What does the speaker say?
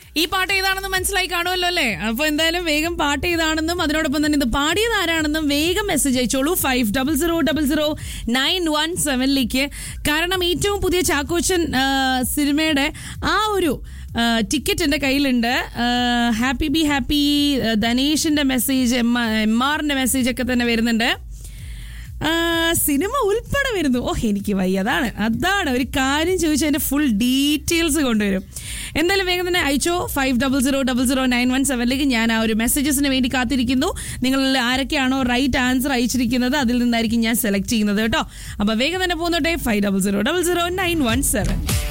ഈ പാട്ട് ഏതാണെന്ന് മനസ്സിലായി കാണുമല്ലോ അല്ലേ അപ്പൊ എന്തായാലും വേഗം പാട്ട് ഏതാണെന്നും അതിനോടൊപ്പം തന്നെ ഇത് പാടിയത് ആരാണെന്നും വേഗം മെസ്സേജ് അയച്ചോളൂ five double zero double zero nine one സെവനിലേക്ക് കാരണം ഏറ്റവും പുതിയ ചാക്കോച്ചൻ ആ, സിനിമയുടെ ആ ഒരു ടിക്കറ്റ് എൻ്റെ കയ്യിലുണ്ട് ഹാപ്പി ബി ഹാപ്പി ധനേഷിന്റെ മെസ്സേജ് എം എം ആറിന്റെ മെസ്സേജ് ഒക്കെ തന്നെ വരുന്നുണ്ട് ആ, സിനിമ ഉൾപ്പെടെ വരുന്നു ഓ എനിക്ക് വയ്യ അതാണ് അതാണ് ഒരു കാര്യം ചോദിച്ചാൽ അതിന്റെ ഫുൾ ഡീറ്റെയിൽസ് കൊണ്ടുവരും എന്തായാലും വേഗം തന്നെ അയച്ചോ five double zero double zero nine one സെവനിലേക്ക് ഞാൻ ആ ഒരു മെസ്സേജസിന് വേണ്ടി കാത്തിരിക്കുന്നു നിങ്ങൾ ആരൊക്കെയാണോ റൈറ്റ് ആൻസർ അയച്ചിരിക്കുന്നത് അതിൽ നിന്നായിരിക്കും ഞാൻ സെലക്ട് ചെയ്യുന്നത് കേട്ടോ അപ്പൊ വേഗം തന്നെ പോന്നോട്ടെ five double zero double zero nine one seven